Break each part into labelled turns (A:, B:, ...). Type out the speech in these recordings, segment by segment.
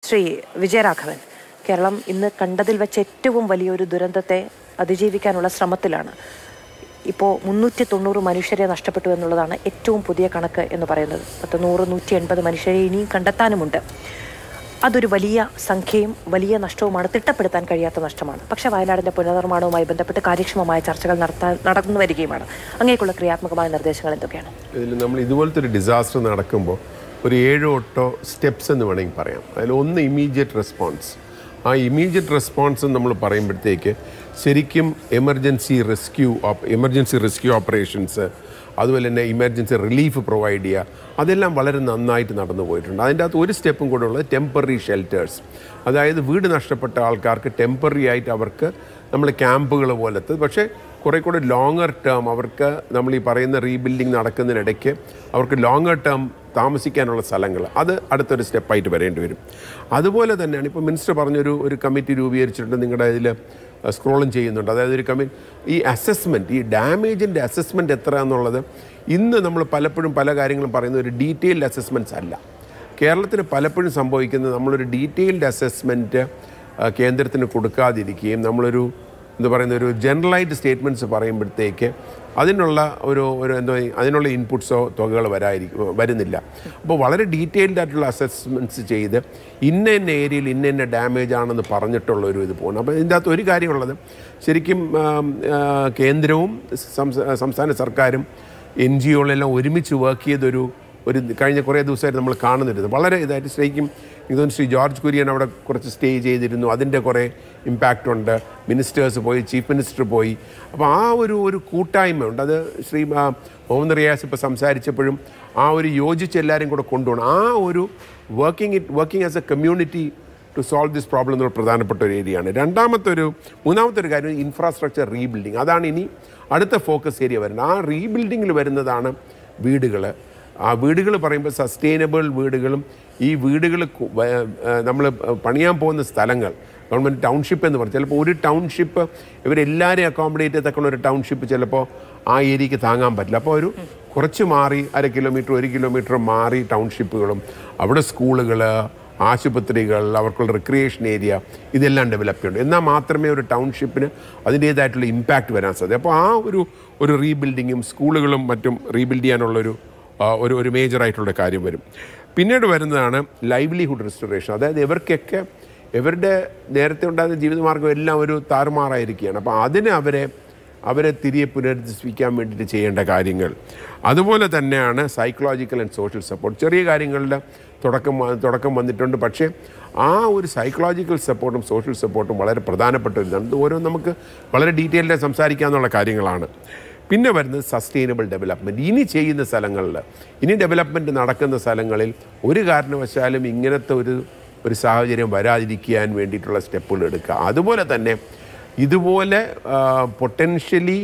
A: ശ്രീ വിജയരാഘവൻ കേരളം ഇന്ന് കണ്ടതിൽ വെച്ച് ഏറ്റവും വലിയൊരു ദുരന്തത്തെ അതിജീവിക്കാനുള്ള ശ്രമത്തിലാണ് ഇപ്പോൾ മുന്നൂറ്റി തൊണ്ണൂറ് മനുഷ്യരെ നഷ്ടപ്പെട്ടു എന്നുള്ളതാണ് ഏറ്റവും പുതിയ കണക്ക് എന്ന് പറയുന്നത് പത്ത് നൂറ് നൂറ്റി എൺപത് മനുഷ്യരെ ഇനിയും കണ്ടെത്താനുമുണ്ട് അതൊരു വലിയ സംഖ്യയും വലിയ നഷ്ടവുമാണ് തിട്ടപ്പെടുത്താൻ കഴിയാത്ത നഷ്ടമാണ് പക്ഷേ വയനാടിൻ്റെ പുനർനിർമ്മാണവുമായി ബന്ധപ്പെട്ട് കാര്യക്ഷമമായ ചർച്ചകൾ നടത്താൻ നടന്നു വരികയുമാണ് അങ്ങേക്കുള്ള ക്രിയാത്മകമായ നിർദ്ദേശങ്ങൾ എന്തൊക്കെയാണ്
B: ഇതിൽ നമ്മൾ ഇതുപോലത്തെ ഒരു ഡിസാസ്റ്റർ നടക്കുമ്പോൾ ഒരു ഏഴോ എട്ടോ സ്റ്റെപ്സ് എന്ന് വേണമെങ്കിൽ പറയാം അതിൽ ഒന്ന് ഇമീഡിയറ്റ് റെസ്പോൺസ് ആ ഇമീഡിയറ്റ് റെസ്പോൺസ് നമ്മൾ പറയുമ്പോഴത്തേക്ക് ശരിക്കും emergency rescue emergency rescue operations അതുപോലെ തന്നെ ഇമർജൻസി റിലീഫ് പ്രൊവൈഡ് ചെയ്യുക അതെല്ലാം വളരെ നന്നായിട്ട് നടന്നു പോയിട്ടുണ്ട് അതിൻ്റെ അകത്ത് ഒരു സ്റ്റെപ്പും കൂടെ ഉള്ളത് ടെമ്പററി ഷെൽറ്റേഴ്സ് അതായത് വീട് നഷ്ടപ്പെട്ട ആൾക്കാർക്ക് ടെമ്പററി ആയിട്ട് അവർക്ക് നമ്മൾ ക്യാമ്പുകൾ പോലത്തെ പക്ഷേ കുറേ കൂടെ ലോങ്ങർ ടേം അവർക്ക് നമ്മൾ ഈ പറയുന്ന റീബിൽഡിംഗ് നടക്കുന്നതിനിടയ്ക്ക് അവർക്ക് ലോങ്ങർ ടേം താമസിക്കാനുള്ള സ്ഥലങ്ങൾ അത് അടുത്തൊരു സ്റ്റെപ്പായിട്ട് വരേണ്ടി വരും അതുപോലെ തന്നെയാണ് ഇപ്പോൾ മിനിസ്റ്റർ പറഞ്ഞൊരു ഒരു കമ്മിറ്റി രൂപീകരിച്ചിട്ടുണ്ട് നിങ്ങളുടെ ഇതിൽ സ്ക്രോളും ചെയ്യുന്നുണ്ട് അതായത് ഒരു കമ്മിറ്റി ഈ അസസ്മെൻറ്റ് ഈ ഡാമേജിൻ്റെ അസസ്മെൻറ്റ് എത്ര എന്നുള്ളത് ഇന്ന് നമ്മൾ പലപ്പോഴും പല കാര്യങ്ങളും പറയുന്ന ഒരു ഡീറ്റെയിൽഡ് അസസ്മെൻറ്റ്സ് അല്ല കേരളത്തിൽ പലപ്പോഴും സംഭവിക്കുന്നത് നമ്മളൊരു ഡീറ്റെയിൽഡ് അസസ്മെൻറ്റ് കേന്ദ്രത്തിന് കൊടുക്കാതിരിക്കുകയും നമ്മളൊരു എന്താ പറയുന്ന ഒരു ജനറലായിട്ട് സ്റ്റേറ്റ്മെൻറ്റ്സ് പറയുമ്പോഴത്തേക്ക് അതിനുള്ള ഒരു ഒരു എന്തോ അതിനുള്ള ഇൻപുട്സോ തുകകൾ വരായിരിക്കും വരുന്നില്ല അപ്പോൾ വളരെ ഡീറ്റെയിൽഡ് ആയിട്ടുള്ള അസസ്മെൻറ്റ്സ് ചെയ്ത് ഇന്ന ഇന്ന ഏരിയയിൽ ഇന്ന ഇന്ന ഡാമേജ് ആണെന്ന് പറഞ്ഞിട്ടുള്ള ഒരു ഇത് പോകണം അപ്പോൾ ഇതിൻ്റെ അകത്ത് ഒരു കാര്യമുള്ളത് ശരിക്കും ആം, ആ, കേന്ദ്രവും സംസ്ഥാ- സംസ്ഥാന സർക്കാരും എൻ ജി ഒകളെല്ലാം ഒരുമിച്ച് വർക്ക് ചെയ്തൊരു ഒരു കഴിഞ്ഞ കുറേ ദിവസമായിട്ട് നമ്മൾ കാണുന്നിരുന്നു വളരെ ഇതായിട്ട് ശരിക്കും എനിക്ക് തോന്നുന്നു ശ്രീ ജോർജ് കുര്യൻ അവിടെ കുറച്ച് സ്റ്റേ ചെയ്തിരുന്നു അതിൻ്റെ കുറേ ഇമ്പാക്റ്റ് ഉണ്ട് മിനിസ്റ്റേഴ്സ് പോയി ചീഫ് മിനിസ്റ്റർ പോയി അപ്പോൾ ആ ഒരു ഒരു കൂട്ടായ്മ ഉണ്ട് അത് ശ്രീ ആ, മുഹമ്മദ് റിയാസ് ഇപ്പോൾ സംസാരിച്ചപ്പോഴും ആ ഒരു യോജിച്ച് എല്ലാവരും കൂടെ കൊണ്ടുപോകണം ആ ഒരു working it working as a community to solve this problem എന്നുള്ള പ്രധാനപ്പെട്ട ഒരു ഏരിയയാണ് രണ്ടാമത്തെ ഒരു മൂന്നാമത്തെ ഒരു കാര്യം ഇൻഫ്രാസ്ട്രക്ചർ റീബിൽഡിംഗ് അതാണ് ഇനി അടുത്ത ഫോക്കസ് ഏരിയ വരുന്നത് ആ റീബിൽഡിങ്ങിൽ വരുന്നതാണ് വീടുകൾ ആ വീടുകൾ പറയുമ്പോൾ സസ്റ്റൈനബിൾ വീടുകളും ഈ വീടുകൾ നമ്മൾ പണിയാൻ പോകുന്ന സ്ഥലങ്ങൾ ഗവൺമെൻറ് ടൗൺഷിപ്പ് എന്ന് പറയും ചിലപ്പോൾ ഒരു ടൗൺഷിപ്പ് ഇവരെല്ലാവരെയും അക്കോമഡേറ്റ് ചെയ്തക്കുന്ന ഒരു ടൗൺഷിപ്പ് ചിലപ്പോൾ ആ ഏരിയക്ക് താങ്ങാൻ പറ്റില്ല അപ്പോൾ ഒരു കുറച്ച് മാറി അര കിലോമീറ്റർ ഒരു കിലോമീറ്റർ മാറി ടൗൺഷിപ്പുകളും അവിടെ സ്കൂളുകൾ ആശുപത്രികൾ അവർക്കുള്ള റിക്രിയേഷൻ ഏരിയ ഇതെല്ലാം ഡെവലപ്പ് ചെയ്യണം എന്നാൽ മാത്രമേ ഒരു ടൗൺഷിപ്പിന് അതിൻ്റേതായിട്ടുള്ള ഇമ്പാക്റ്റ് വരാൻ സാധ്യത അപ്പോൾ ആ ഒരു ഒരു റീബിൽഡിങ്ങും സ്കൂളുകളും മറ്റും റീബിൽഡ് ചെയ്യാനുള്ളൊരു ആ, ഒരു ഒരു മേജറായിട്ടുള്ള കാര്യം വരും പിന്നീട് വരുന്നതാണ് ലൈവ്ലിഹുഡ് റെസ്റ്റോറേഷൻ അതായത് ഇവർക്കൊക്കെ ഇവരുടെ നേരത്തെ ഉണ്ടായിരുന്ന ജീവിതമാർഗ്ഗം എല്ലാം ഒരു താറുമാറായിരിക്കുകയാണ് അപ്പോൾ അതിന് അവരെ അവരെ തിരികെ പുനരുദ്ധരിപ്പിക്കാൻ വേണ്ടിയിട്ട് ചെയ്യേണ്ട കാര്യങ്ങൾ അതുപോലെ തന്നെയാണ് സൈക്കോളജിക്കൽ ആൻഡ് സോഷ്യൽ സപ്പോർട്ട് ചെറിയ കാര്യങ്ങളുടെ തുടക്കം വ- തുടക്കം വന്നിട്ടുണ്ട് പക്ഷേ ആ ഒരു സൈക്കോളജിക്കൽ സപ്പോർട്ടും സോഷ്യൽ സപ്പോർട്ടും വളരെ പ്രധാനപ്പെട്ട ഒരു ഇതാണ് ഇത് ഓരോ നമുക്ക് വളരെ ഡീറ്റെയിൽഡായി സംസാരിക്കാനുള്ള കാര്യങ്ങളാണ് പിന്നെ വരുന്നത് സസ്റ്റൈനബിൾ ഡെവലപ്മെൻറ്റ് ഇനി ചെയ്യുന്ന സ്ഥലങ്ങളിൽ ഇനി ഡെവലപ്മെൻറ്റ് നടക്കുന്ന സ്ഥലങ്ങളിൽ ഒരു കാരണവശാലും ഇങ്ങനത്തെ ഒരു ഒരു സാഹചര്യം വരാതിരിക്കാൻ വേണ്ടിയിട്ടുള്ള സ്റ്റെപ്പുകൾ എടുക്കുക അതുപോലെ തന്നെ ഇതുപോലെ പൊട്ടൻഷ്യലി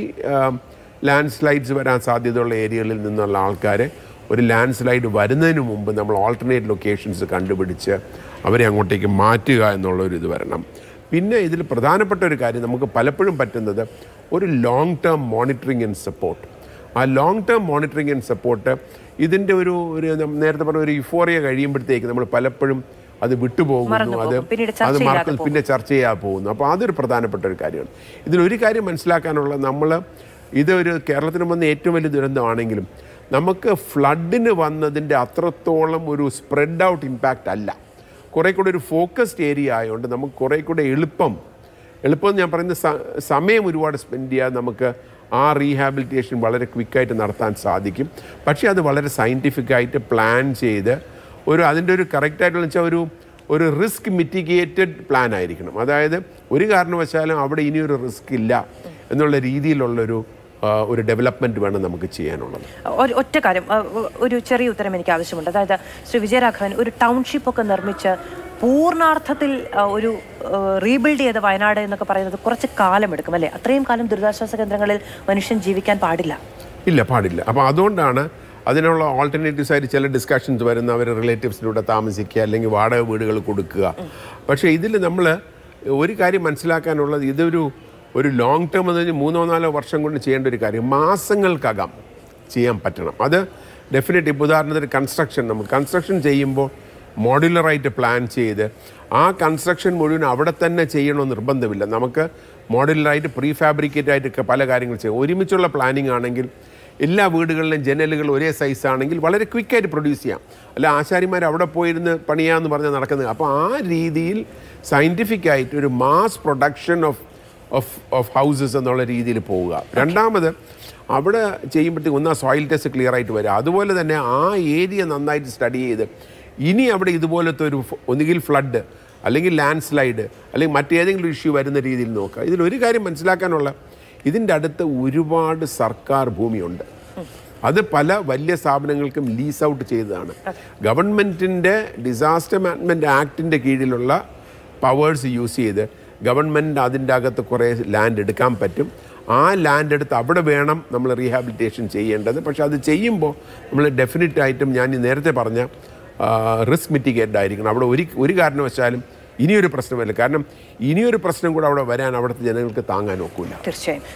B: ലാൻഡ് സ്ലൈഡ്സ് വരാൻ സാധ്യതയുള്ള ഏരിയകളിൽ നിന്നുള്ള ആൾക്കാരെ ഒരു ലാൻഡ് സ്ലൈഡ് വരുന്നതിന് മുമ്പ് നമ്മൾ ഓൾട്ടർനേറ്റ് ലൊക്കേഷൻസ് കണ്ടുപിടിച്ച് അവരെ അങ്ങോട്ടേക്ക് മാറ്റുക എന്നുള്ളൊരു ഇത് വരണം പിന്നെ ഇതിൽ പ്രധാനപ്പെട്ട ഒരു കാര്യം നമുക്ക് പലപ്പോഴും പറ്റുന്നത് ഒരു long term monitoring and support ആ long term monitoring and support ഇതിൻ്റെ ഒരു ഒരു നം- നേരത്തെ പറഞ്ഞ ഒരു ഇഫോറിയ കഴിയുമ്പോഴത്തേക്ക് നമ്മൾ പലപ്പോഴും അത് വിട്ടുപോകുന്നു
A: മറന്നു
B: അത്
A: പോകും. പിന്നീട് ചർച്ച
B: അത്
A: ചെയ്യാതെ
B: മറക്കും പിന്നെ ചർച്ച ചെയ്യാൻ പോകുന്നു അപ്പോൾ അതൊരു പ്രധാനപ്പെട്ട ഒരു കാര്യമാണ് ഇതിലൊരു കാര്യം മനസ്സിലാക്കാനുള്ള നമ്മൾ ഇതൊരു കേരളത്തിന് വന്ന ഏറ്റവും വലിയ ദുരന്തമാണെങ്കിലും നമുക്ക് ഫ്ലഡിന് വന്നതിൻ്റെ അത്രത്തോളം ഒരു സ്പ്രെഡ് ഔട്ട് ഇമ്പാക്റ്റ് അല്ല കുറേ കൂടെ ഒരു ഫോക്കസ്ഡ് ഏരിയ ആയതുകൊണ്ട് നമുക്ക് കുറേ കൂടെ എളുപ്പം എളുപ്പം എന്ന് ഞാൻ പറയുന്ന സ- സമയം ഒരുപാട് സ്പെൻഡ് ചെയ്യാൻ നമുക്ക് ആ റീഹാബിലിറ്റേഷൻ വളരെ ക്വിക്കായിട്ട് നടത്താൻ സാധിക്കും പക്ഷേ അത് വളരെ സയൻറ്റിഫിക് ആയിട്ട് പ്ലാൻ ചെയ്ത് ഒരു അതിൻ്റെ ഒരു കറക്റ്റായിട്ടുള്ള വെച്ചാൽ ഒരു ഒരു റിസ്ക് മിറ്റിഗേറ്റഡ് പ്ലാൻ ആയിരിക്കണം അതായത് ഒരു കാരണവശാലും അവിടെ ഇനിയൊരു റിസ്ക് ഇല്ല എന്നുള്ള രീതിയിലുള്ളൊരു ആ, ഒരു ഡെവലപ്മെൻറ്റ് വേണം നമുക്ക് ചെയ്യാനുള്ളത്
A: ഒരു ഒറ്റ കാര്യം അഹ് ഒ- ഒരു ചെറിയ ഉത്തരം എനിക്ക് ആവശ്യമുണ്ട് അതായത് ശ്രീ വിജയരാഘവൻ ഒരു ടൗൺഷിപ്പ് ഒക്കെ നിർമ്മിച്ച് പൂർണ്ണാർത്ഥത്തിൽ അഹ് ഒരു റീബിൽഡ് ചെയ്ത വയനാട് എന്നൊക്കെ പറയുന്നത് കുറച്ച് കാലമെടുക്കും അല്ലേ അത്രയും കാലം ദുരിതാശ്വാസ കേന്ദ്രങ്ങളിൽ മനുഷ്യൻ ജീവിക്കാൻ പാടില്ല
B: ഇല്ല പാടില്ല അപ്പോൾ അതുകൊണ്ടാണ് അതിനുള്ള ഓൾട്ടർനേറ്റീവ്സ് ആയിട്ട് ചില ഡിസ്കഷൻസ് വരുന്ന അവർ റിലേറ്റീവ്സിലൂടെ താമസിക്കുക അല്ലെങ്കിൽ വാടക വീടുകൾ കൊടുക്കുക പക്ഷേ ഇതിൽ നമ്മൾ ഒരു കാര്യം മനസ്സിലാക്കാനുള്ളത് ഇതൊരു ഒരു ലോങ് ടേം എന്ന് പറഞ്ഞാൽ മൂന്നോ നാലോ വർഷം കൊണ്ട് ചെയ്യേണ്ട ഒരു കാര്യം മാസങ്ങൾക്കകം ചെയ്യാൻ പറ്റണം അത് ഡെഫിനറ്റ് ഇപ്പോൾ ഉദാഹരണത്തിന് കൺസ്ട്രക്ഷൻ നമ്മൾ കൺസ്ട്രക്ഷൻ ചെയ്യുമ്പോൾ മോഡുലറായിട്ട് പ്ലാൻ ചെയ്ത് ആ കൺസ്ട്രക്ഷൻ മുഴുവൻ അവിടെ തന്നെ ചെയ്യണമെന്ന് നിർബന്ധമില്ല നമുക്ക് മോഡുലറായിട്ട് പ്രീ ഫാബ്രിക്കേറ്റ് ആയിട്ടൊക്കെ പല കാര്യങ്ങൾ ചെയ്യാം ഒരുമിച്ചുള്ള പ്ലാനിങ് ആണെങ്കിൽ എല്ലാ വീടുകളിലും ജനലുകൾ ഒരേ സൈസ് ആണെങ്കിൽ വളരെ ക്വിക്കായിട്ട് പ്രൊഡ്യൂസ് ചെയ്യാം അല്ല ആശാരിമാർ അവിടെ പോയിരുന്ന് പണിയാന്ന് പറഞ്ഞാൽ നടക്കുന്നത് അപ്പോൾ ആ രീതിയിൽ സയൻറ്റിഫിക് ആയിട്ട് ഒരു mass production of of of houses എന്നുള്ള രീതിയിൽ പോവുക രണ്ടാമത് അവിടെ ചെയ്യുമ്പോഴത്തേക്ക് ഒന്ന് ആ സോയിൽ ടെസ്റ്റ് ക്ലിയർ ആയിട്ട് വരിക അതുപോലെ തന്നെ ആ ഏരിയ നന്നായിട്ട് സ്റ്റഡി ചെയ്ത് ഇനി അവിടെ ഇതുപോലത്തെ ഒരു ഫ- ഒന്നുകിൽ ഫ്ലഡ് അല്ലെങ്കിൽ ലാൻഡ് സ്ലൈഡ് അല്ലെങ്കിൽ മറ്റേതെങ്കിലും ഇഷ്യൂ വരുന്ന രീതിയിൽ നോക്കുക ഇതിലൊരു കാര്യം മനസ്സിലാക്കാനുള്ള ഇതിൻ്റെ അടുത്ത് ഒരുപാട് സർക്കാർ ഭൂമിയുണ്ട് അത് പല വലിയ സ്ഥാപനങ്ങൾക്കും ലീസ് ഔട്ട് ചെയ്തതാണ് ഗവൺമെൻറ്റിൻ്റെ ഡിസാസ്റ്റർ മാനേജ്മെൻറ്റ് ആക്ടിൻ്റെ കീഴിലുള്ള പവേഴ്സ് യൂസ് ചെയ്ത് ഗവൺമെൻറ് അതിൻ്റെ അകത്ത് കുറേ ലാൻഡ് എടുക്കാൻ പറ്റും ആ ലാൻഡ് എടുത്ത് അവിടെ വേണം നമ്മൾ റീഹാബിലിറ്റേഷൻ ചെയ്യേണ്ടത് പക്ഷെ അത് ചെയ്യുമ്പോൾ നമ്മൾ ഡെഫിനറ്റ് ആയിട്ടും ഞാൻ ഈ നേരത്തെ പറഞ്ഞ റിസ്ക് മിറ്റിഗേറ്റഡ് ആയിരിക്കണം അവിടെ ഒരു ഒരു കാരണവശാലും ഇനിയൊരു പ്രശ്നമല്ല കാരണം ഇനിയൊരു പ്രശ്നം കൂടെ അവിടെ വരാൻ അവിടുത്തെ ജനങ്ങൾക്ക് താങ്ങാൻ ഒക്കില്ല
A: തീർച്ചയായും